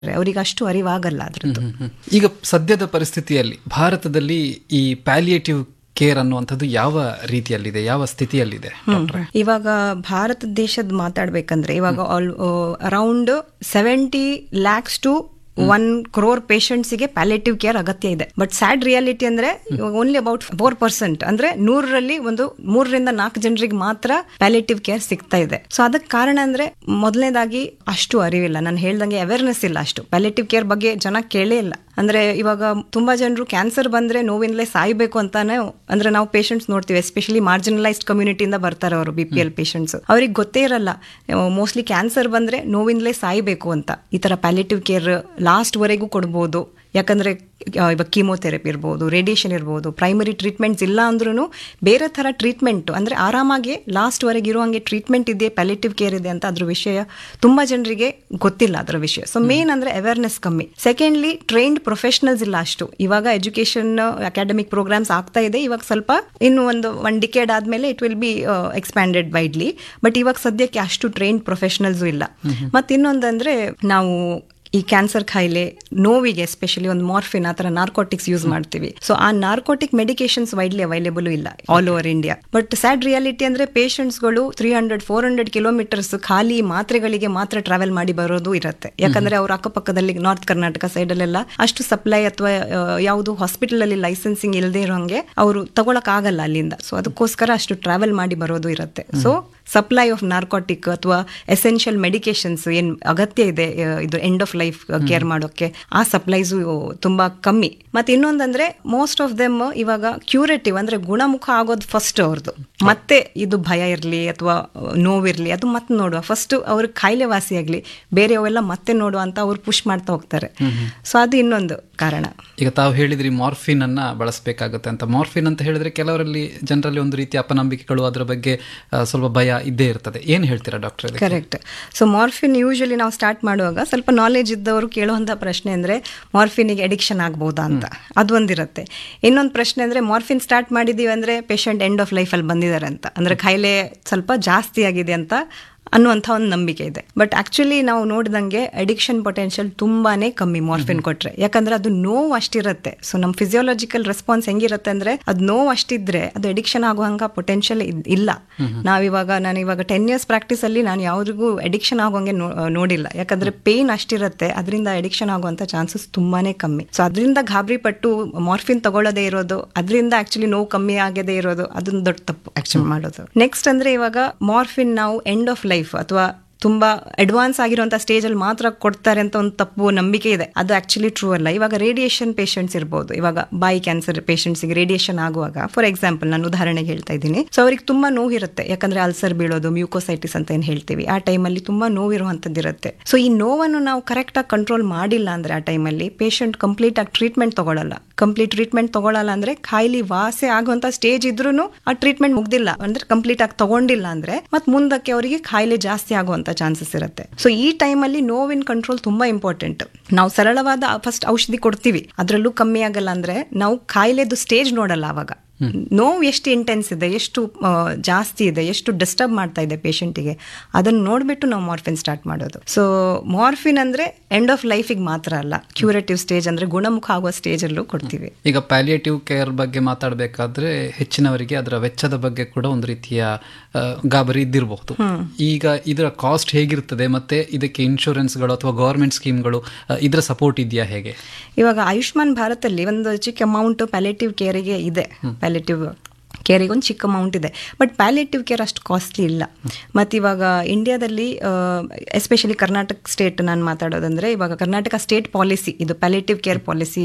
ಅವರಿಗೆ ಅಷ್ಟು ಅರಿವಾಗಲ್ಲ ಅದ್ರದ್ದು ಹ್ಮ್, ಹ್ಮ್. ಈಗ ಸದ್ಯದ ಪರಿಸ್ಥಿತಿಯಲ್ಲಿ ಭಾರತದಲ್ಲಿ ಈ ಪ್ಯಾಲಿಯೇಟಿವ್ ಕೇರ್ ಅನ್ನುವಂಥದ್ದು ಯಾವ ರೀತಿಯಲ್ಲಿದೆ ಯಾವ ಸ್ಥಿತಿಯಲ್ಲಿದೆ ಡಾಕ್ಟ್ರೆ ಇವಾಗ ಭಾರತ ದೇಶದ ಮಾತಾಡ್ಬೇಕಂದ್ರೆ ಇವಾಗ all around seventy lakhs to one crore ಗೆ ಪ್ಯಾಲೇಟಿವ್ ಕೇರ್ ಅಗತ್ಯ ಇದೆ ಬಟ್ ಸ್ಯಾಡ್ ರಿಯಾಲಿಟಿ ಅಂದ್ರೆ ಓನ್ಲಿ ಅಬೌಟ್ ಫೋರ್ ಪರ್ಸೆಂಟ್ ಅಂದ್ರೆ ನೂರರಲ್ಲಿ ಒಂದು ಮೂರರಿಂದ ನಾಲ್ಕು ಜನರಿಗೆ ಮಾತ್ರ ಪ್ಯಾಲೇಟಿವ್ ಕೇರ್ ಸಿಗ್ತಾ ಇದೆ ಸೊ ಅದಕ್ಕೆ ಕಾರಣ ಅಂದ್ರೆ ಮೊದಲನೇದಾಗಿ ಅಷ್ಟು ಅರಿವಿಲ್ಲ ನಾನು ಹೇಳ್ದಂಗೆ ಅವೇರ್ನೆಸ್ ಇಲ್ಲ ಅಷ್ಟು ಪ್ಯಾಲೇಟಿವ್ ಕೇರ್ ಬಗ್ಗೆ ಜನ ಕೇಳೇ ಇಲ್ಲ ಅಂದ್ರೆ ಇವಾಗ ತುಂಬಾ ಜನರು ಕ್ಯಾನ್ಸರ್ ಬಂದ್ರೆ ನೋವಿಂದಲೇ ಸಾಯ್ಬೇಕು ಅಂತಾನೆ ಅಂದ್ರೆ ನಾವು ಪೇಷಂಟ್ಸ್ ನೋಡ್ತೀವಿ ಎಸ್ಪೆಷಲಿ ಮಾರ್ಜಿನಲೈಸ್ಡ್ ಕಮ್ಯುನಿಟಿಯಿಂದ ಬರ್ತಾರೆ ಅವರು ಬಿ ಪಿ ಎಲ್ ಪೇಷಂಟ್ಸ್ ಅವ್ರಿಗೆ ಗೊತ್ತೇ ಇರಲ್ಲ ಮೋಸ್ಟ್ಲಿ ಕ್ಯಾನ್ಸರ್ ಬಂದ್ರೆ ನೋವಿಂದಲೇ ಸಾಯ್ಬೇಕು ಅಂತ ಈ ತರ ಪ್ಯಾಲೇಟಿವ್ ಕೇರ್ ಲಾಸ್ಟ್ ವರೆಗೂ ಕೊಡ್ಬೋದು ಯಾಕಂದ್ರೆ ಆ, ಇವಾಗ ಕೀಮೋಥೆರಪಿ ಇರ್ಬೋದು ರೇಡಿಯೇಷನ್ ಇರ್ಬೋದು ಪ್ರೈಮರಿ ಟ್ರೀಟ್ಮೆಂಟ್ಸ್ ಇಲ್ಲ ಅಂದ್ರೂ ಬೇರೆ ಥರ ಟ್ರೀಟ್ಮೆಂಟ್ ಅಂದರೆ ಆರಾಮಾಗಿ ಲಾಸ್ಟ್ ವರೆಗೆ ಇರುವಂಗೆ ಟ್ರೀಟ್ಮೆಂಟ್ ಇದೆ ಪ್ಯಾಲೇಟಿವ್ ಕೇರ್ ಇದೆ ಅಂತ ಅದ್ರ ವಿಷಯ ತುಂಬ ಜನರಿಗೆ ಗೊತ್ತಿಲ್ಲ ಅದರ ವಿಷಯ ಸೊ ಮೇನ್ ಅಂದರೆ ಅವೇರ್ನೆಸ್ ಕಮ್ಮಿ ಸೆಕೆಂಡ್ಲಿ ಟ್ರೈನ್ಡ್ ಪ್ರೊಫೆಷನಲ್ಸ್ ಇಲ್ಲ ಅಷ್ಟು ಇವಾಗ ಎಜುಕೇಶನ್ ಅಕಾಡೆಮಿಕ್ ಪ್ರೋಗ್ರಾಮ್ಸ್ ಆಗ್ತಾ ಇದೆ ಇವಾಗ ಸ್ವಲ್ಪ ಇನ್ನು ಒಂದು ಒನ್ ಡಿಕೇಡ್ ಆದಮೇಲೆ it will be expanded widely but ಇವಾಗ ಸದ್ಯಕ್ಕೆ ಅಷ್ಟು ಟ್ರೈನ್ಡ್ ಪ್ರೊಫೆಷನಲ್ಸು ಇಲ್ಲ ಮತ್ತು ಇನ್ನೊಂದಂದ್ರೆ ನಾವು ಈ ಕ್ಯಾನ್ಸರ್ ಕಾಯಿಲೆ ನೋವಿಗೆ ಎಸ್ಪೆಷಲಿ ಒಂದು ಮಾರ್ಫಿನ್ ಆ ಥರ ನಾರ್ಕೋಟಿಕ್ಸ್ ಯೂಸ್ ಮಾಡ್ತೀವಿ ಸೊ ಆ ನಾರ್ಕೋಟಿಕ್ ಮೆಡಿಕೇಶನ್ಸ್ ವೈಡ್ಲಿ ಅವೈಲೇಬಲ್ ಇಲ್ಲ all over India but sad reality ಅಂದ್ರೆ ಪೇಷಂಟ್ಸ್ಗಳು three hundred four hundred kilometres ಖಾಲಿ ಮಾತ್ರೆಗಳಿಗೆ ಮಾತ್ರ ಟ್ರಾವೆಲ್ ಮಾಡಿ ಬರೋದು ಇರುತ್ತೆ ಯಾಕಂದ್ರೆ ಅವ್ರ ಅಕ್ಕಪಕ್ಕದಲ್ಲಿ ನಾರ್ತ್ ಕರ್ನಾಟಕ ಸೈಡಲ್ಲೆಲ್ಲ ಅಷ್ಟು ಸಪ್ಲೈ ಅಥವಾ ಯಾವುದು ಹಾಸ್ಪಿಟಲ್ ಅಲ್ಲಿ ಲೈಸೆನ್ಸಿಂಗ್ ಇಲ್ಲದೆ ಇರೋಂಗೆ ಅವರು ತಗೊಳಕ್ ಆಗಲ್ಲ ಅಲ್ಲಿಂದ ಸೊ ಅದಕ್ಕೋಸ್ಕರ ಅಷ್ಟು ಟ್ರಾವೆಲ್ ಮಾಡಿ ಬರೋದು ಇರುತ್ತೆ ಸೊ ಸಪ್ಲೈ ಆಫ್ ನಾರ್ಕೋಟಿಕ್ ಅಥವಾ ಎಸೆನ್ಷಿಯಲ್ ಮೆಡಿಕೇಶನ್ಸ್ ಏನ್ ಅಗತ್ಯ ಇದೆ ಆ, ಇದು ಎಂಡ್ ಆಫ್ ಲೈಫ್ ಕೇರ್ ಮಾಡೋಕೆ ಆ ಸಪ್ಲೈಸು ತುಂಬಾ ಕಮ್ಮಿ ಮತ್ತೆ ಇನ್ನೊಂದಂದ್ರೆ ಮೋಸ್ಟ್ ಆಫ್ ದೆಮ್ ಇವಾಗ ಕ್ಯೂರೇಟಿವ್ ಅಂದ್ರೆ ಗುಣಮುಖ ಆಗೋದು ಫಸ್ಟ್ ಅವ್ರದ್ದು ಮತ್ತೆ ಇದು ಭಯ ಇರಲಿ ಅಥವಾ ನೋವಿರ್ಲಿ ಅದು ಮತ್ತೆ ನೋಡುವ ಫಸ್ಟ್ ಅವ್ರ ಕಾಯಿಲೆ ವಾಸಿಯಾಗ್ಲಿ ಬೇರೆಯವೆಲ್ಲ ಮತ್ತೆ ನೋಡುವ ಅಂತ ಅವ್ರು ಪುಷ್ ಮಾಡ್ತಾ ಹೋಗ್ತಾರೆ ಸೊ ಅದು ಇನ್ನೊಂದು ಕಾರಣ ಈಗ ತಾವು ಹೇಳಿದ್ರಿ ಮಾರ್ಫಿನ್ ಅನ್ನ ಬಳಸಬೇಕಾಗುತ್ತೆ ಅಂತ ಮಾರ್ಫಿನ್ ಅಂತ ಹೇಳಿದ್ರೆ ಕೆಲವರಲ್ಲಿ ಜನರಲ್ಲಿ ಒಂದು ರೀತಿಯ ಅಪನಂಬಿಕೆಗಳು ಅದರ ಬಗ್ಗೆ ಆ, ಸ್ವಲ್ಪ ಭಯ ಇದ್ದೇ ಇರ್ತದೆ ಏನ್ ಹೇಳ್ತೀರಾ doctor correct so morphine usually ನಾವು ಸ್ಟಾರ್ಟ್ ಮಾಡುವಾಗ ಸ್ವಲ್ಪ ನಾಲೆಜ್ ಇದ್ದವರು ಕೇಳುವಂಥ ಪ್ರಶ್ನೆ ಅಂದರೆ ಮಾರ್ಫಿನಿಗೆ ಅಡಿಕ್ಷನ್ ಆಗ್ಬೋದಾ ಅಂತ ಅದೊಂದಿರುತ್ತೆ ಇನ್ನೊಂದು ಪ್ರಶ್ನೆ ಅಂದರೆ ಮಾರ್ಫಿನ್ ಸ್ಟಾರ್ಟ್ ಮಾಡಿದ್ದೀವಿ ಅಂದರೆ ಪೇಷಂಟ್ ಎಂಡ್ ಆಫ್ ಲೈಫಲ್ಲಿ ಬಂದಿದ್ದಾರೆ ಅಂತ ಅಂದರೆ ಕಾಯಿಲೆ ಸ್ವಲ್ಪ ಜಾಸ್ತಿ ಆಗಿದೆ ಅಂತ ಅನ್ನುವಂಥ ಒಂದು ನಂಬಿಕೆ ಇದೆ ಬಟ್ ಆಕ್ಚುಲಿ ನಾವು ನೋಡಿದಂಗೆ ಅಡಿಕ್ಷನ್ ಪೊಟೆನ್ಷಿಯಲ್ ತುಂಬಾನೇ ಕಮ್ಮಿ ಮಾರ್ಫಿನ್ ಕೊಟ್ರೆ ಯಾಕಂದ್ರೆ ಅದು ನೋವು ಅಷ್ಟಿರುತ್ತೆ ಸೊ ನಮ್ಮ ಫಿಸಿಯೋಲಾಜಿಕಲ್ ರೆಸ್ಪಾನ್ಸ್ ಹೆಂಗಿರುತ್ತೆ ಅಂದ್ರೆ ಅದು ನೋವು ಅಷ್ಟಿದ್ರೆ ಅದು ಅಡಿಕ್ಷನ್ ಆಗುವಂಗ ಪೊಟೆನ್ಷಿಯಲ್ ಇಲ್ಲ ನಾವಿವಾಗ ನಾನು ಇವಾಗ ಟೆನ್ ಇಯರ್ಸ್ ಪ್ರಾಕ್ಟೀಸ್ ಅಲ್ಲಿ ನಾನು ಯಾವ್ರಿಗೂ ಅಡಿಕ್ಷನ್ ಆಗುವಂಗೆ ನೋ- ನೋಡಿಲ್ಲ ಯಾಕಂದ್ರೆ ಪೇನ್ ಅಷ್ಟಿರುತ್ತೆ ಅದರಿಂದ ಅಡಿಕ್ಷನ್ ಆಗುವಂತ ಚಾನ್ಸಸ್ ತುಂಬಾನೇ ಕಮ್ಮಿ ಸೊ ಅದರಿಂದ ಗಾಬರಿ ಪಟ್ಟು ಮಾರ್ಫಿನ್ ತಗೊಳ್ಳೋದೇ ಇರೋದು ಅದರಿಂದ ಆಕ್ಚುಲಿ ನೋವು ಕಮ್ಮಿ ಆಗದೇ ಇರೋದು ಅದೊಂದು ದೊಡ್ಡ ತಪ್ಪು ಆಕ್ಚುಲಿ ಮಾಡೋದು ನೆಕ್ಸ್ಟ್ ಅಂದ್ರೆ ಇವಾಗ ಮಾರ್ಫಿನ್ ನಾವು ಎಂಡ್ ಆಫ್ ಲೈಫ್ ಅಥವಾ ತುಂಬಾ ಅಡ್ವಾನ್ಸ್ ಆಗಿರುವಂತ ಸ್ಟೇಜ್ ಅಲ್ಲಿ ಮಾತ್ರ ಕೊಡ್ತಾರೆ ಅಂತ ಒಂದು ತಪ್ಪು ನಂಬಿಕೆ ಇದೆ ಅದು ಆಕ್ಚುಲಿ ಟ್ರೂ ಅಲ್ಲ ಇವಾಗ ರೇಡಿಯೇಷನ್ ಪೇಷಂಟ್ಸ್ ಇರ್ಬೋದು ಇವಾಗ ಬಾಯಿ ಕ್ಯಾನ್ಸರ್ ಗೆ ರೇಡಿಯೇಷನ್ ಆಗುವಾಗ ಫಾರ್ ಎಕ್ಸಾಂಪಲ್ ನಾನು ಉದಾಹರಣೆಗೆ ಹೇಳ್ತಾ ಇದ್ದೀನಿ ಸೊ ಅವ್ರಿಗೆ ತುಂಬಾ ನೋವಿರುತ್ತೆ ಯಾಕಂದ್ರೆ ಅಲ್ಸರ್ ಬೀಳೋದು ಮ್ಯೂಕೋಸೈಟಿಸ್ ಅಂತ ಏನ್ ಹೇಳ್ತೀವಿ ಆ ಟೈಮಲ್ಲಿ ತುಂಬಾ ನೋವಿರುವಂತದ್ದು ಇರುತ್ತೆ ಸೊ ಈ ನೋವನ್ನು ನಾವು ಕರೆಕ್ಟ್ ಆಗಿ ಕಂಟ್ರೋಲ್ ಮಾಡಿಲ್ಲ ಅಂದ್ರೆ ಆ ಟೈಮಲ್ಲಿ ಪೇಷಂಟ್ ಕಂಪ್ಲೀಟ್ ಆಗಿ ಟ್ರೀಟ್ಮೆಂಟ್ ತಗೊಳ್ಳಲ್ಲ ಕಂಪ್ಲೀಟ್ ಟ್ರೀಟ್ಮೆಂಟ್ ತಗೊಳ್ಳಲ್ಲ ಅಂದ್ರೆ ಖಾಯಿಲೆ ವಾಸಿ ಆಗುವಂತ ಸ್ಟೇಜ್ ಇದ್ರೂ ಆ ಟ್ರೀಟ್ಮೆಂಟ್ ಮುಗ್ದಿಲ್ಲ ಅಂದ್ರೆ ಕಂಪ್ಲೀಟ್ ಆಗಿ ತಗೊಂಡಿಲ್ಲ ಅಂದ್ರೆ ಮತ್ತೆ ಮುಂದಕ್ಕೆ ಅವರಿಗೆ ಖಾಯಿಲೆ ಜಾಸ್ತಿ ಆಗುವಂತ ಚಾನ್ಸಸ್ ಇರುತ್ತೆ ಸೊ ಈ ಟೈಮಲ್ಲಿ ನೋವಿನ ಕಂಟ್ರೋಲ್ ತುಂಬಾ ಇಂಪಾರ್ಟೆಂಟ್ ನಾವು ಸರಳವಾದ ಫಸ್ಟ್ ಔಷಧಿ ಕೊಡ್ತೀವಿ ಅದರಲ್ಲೂ ಕಮ್ಮಿ ಆಗಲ್ಲ ಅಂದ್ರೆ ನಾವು ಖಾಯಿಲೆದು ಸ್ಟೇಜ್ ನೋಡಲ್ಲ ಅವಾಗ ನೋವು ಎಷ್ಟು ಇಂಟೆನ್ಸ್ ಇದೆ ಎಷ್ಟು ಆ, ಜಾಸ್ತಿ ಇದೆ ಎಷ್ಟು ಡಿಸ್ಟರ್ಬ್ ಮಾಡ್ತಾ ಇದೆ ಪೇಷಂಟಿಗೆ ಅದನ್ನು ನೋಡ್ಬಿಟ್ಟು ನಾವು ಮಾರ್ಫಿನ್ ಸ್ಟಾರ್ಟ್ ಮಾಡೋದು ಸೊ ಮಾರ್ಫಿನ್ ಅಂದ್ರೆ ಎಂಡ್ ಆಫ್ ಲೈಫಿಗೆ ಮಾತ್ರ ಅಲ್ಲ ಕ್ಯೂರೇಟಿವ್ ಸ್ಟೇಜ್ ಅಂದ್ರೆ ಗುಣಮುಖ ಆಗುವ ಸ್ಟೇಜ್ ಅಲ್ಲೂ ಕೊಡ್ತೀವಿ ಈಗ ಪ್ಯಾಲಿಯೇಟಿವ್ ಕೇರ್ ಬಗ್ಗೆ ಮಾತಾಡಬೇಕಾದ್ರೆ ಹೆಚ್ಚಿನವರಿಗೆ ಅದರ ವೆಚ್ಚದ ಬಗ್ಗೆ ಕೂಡ ಒಂದು ರೀತಿಯ ಆ, ಗಾಬರಿ ಇದ್ದಿರಬಹುದು ಈಗ ಇದರ ಕಾಸ್ಟ್ ಹೇಗಿರ್ತದೆ ಮತ್ತೆ ಇದಕ್ಕೆ ಇನ್ಶೂರೆನ್ಸ್ಗಳು ಅಥವಾ ಗವರ್ಮೆಂಟ್ ಸ್ಕೀಮ್ಗಳು ಆ, ಇದರ ಸಪೋರ್ಟ್ ಇದೆಯಾ ಹೇಗೆ ಇವಾಗ ಆಯುಷ್ಮಾನ್ ಭಾರತಲ್ಲಿ ಒಂದು ಚಿಕ್ಕ ಅಮೌಂಟ್ ಪ್ಯಾಲೇಟಿವ್ ಕೇರಿಗೆ ಇದೆ ಪ್ಯಾಲೇಟಿವ್ ಕೇರಿಗೆ ಒಂದು ಚಿಕ್ಕ ಅಮೌಂಟ್ ಇದೆ ಬಟ್ ಪ್ಯಾಲೇಟಿವ್ ಕೇರ್ ಅಷ್ಟು ಕಾಸ್ಟ್ಲಿ ಇಲ್ಲ ಮತ್ತು ಇವಾಗ ಇಂಡಿಯಾದಲ್ಲಿ ಎಸ್ಪೆಷಲಿ ಕರ್ನಾಟಕ ಸ್ಟೇಟ್ ನಾನು ಮಾತಾಡೋದಂದ್ರೆ ಇವಾಗ ಕರ್ನಾಟಕ ಸ್ಟೇಟ್ ಪಾಲಿಸಿ ಇದು palliative care policy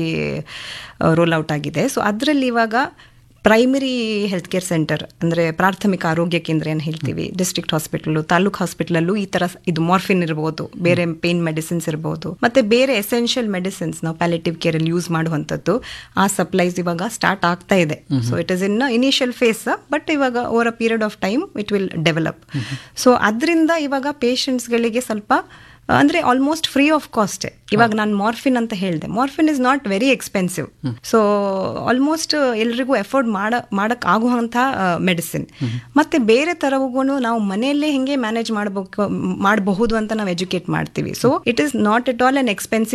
roll out ಆಗಿದೆ ಸೊ ಅದರಲ್ಲಿ ಇವಾಗ ಪ್ರೈಮರಿ ಹೆಲ್ತ್ ಕೇರ್ ಸೆಂಟರ್ ಅಂದರೆ ಪ್ರಾಥಮಿಕ ಆರೋಗ್ಯ ಕೇಂದ್ರ ಏನು ಹೇಳ್ತೀವಿ ಡಿಸ್ಟ್ರಿಕ್ಟ್ ಹಾಸ್ಪಿಟಲ್ ತಾಲೂಕ್ ಹಾಸ್ಪಿಟಲಲ್ಲೂ ಈ ಥರ ಇದು ಮಾರ್ಫಿನ್ ಇರ್ಬೋದು ಬೇರೆ ಪೇನ್ ಮೆಡಿಸಿನ್ಸ್ ಇರ್ಬೋದು ಮತ್ತೆ ಬೇರೆ ಎಸೆನ್ಷಿಯಲ್ ಮೆಡಿಸಿನ್ಸ್ ನಾವು ಪ್ಯಾಲೇಟಿವ್ ಕೇರ್ ಅಲ್ಲಿ ಯೂಸ್ ಮಾಡುವಂಥದ್ದು ಆ ಸಪ್ಲೈಸ್ ಇವಾಗ ಸ್ಟಾರ್ಟ್ ಆಗ್ತಾ ಇದೆ so it is in initial phase but ಇವಾಗ over a period of time it will develop so ಅದರಿಂದ ಇವಾಗ ಪೇಷಂಟ್ಸ್ಗಳಿಗೆ ಸ್ವಲ್ಪ ಅಂದ್ರೆ ಆಲ್ಮೋಸ್ಟ್ ಫ್ರೀ ಆಫ್ ಕಾಸ್ಟ್ ಇವಾಗ ನಾನು ಮಾರ್ಫಿನ್ ಅಂತ ಹೇಳಿದೆ morphine is not very expensive so almost ಎಲ್ರಿಗೂ ಎಫೋರ್ಡ್ ಮಾಡ ಮಾಡಕ್ ಆಗುವಂತ ಮೆಡಿಸಿನ್ ಮತ್ತೆ ಬೇರೆ ತರವೂ ನಾವು ಮನೆಯಲ್ಲೇ ಹಿಂಗೆ ಮ್ಯಾನೇಜ್ ಮಾಡಬೇಕು ಮಾಡಬಹುದು ಅಂತ ನಾವು ಎಜುಕೇಟ್ ಮಾಡ್ತೀವಿ so it is not at all an expensive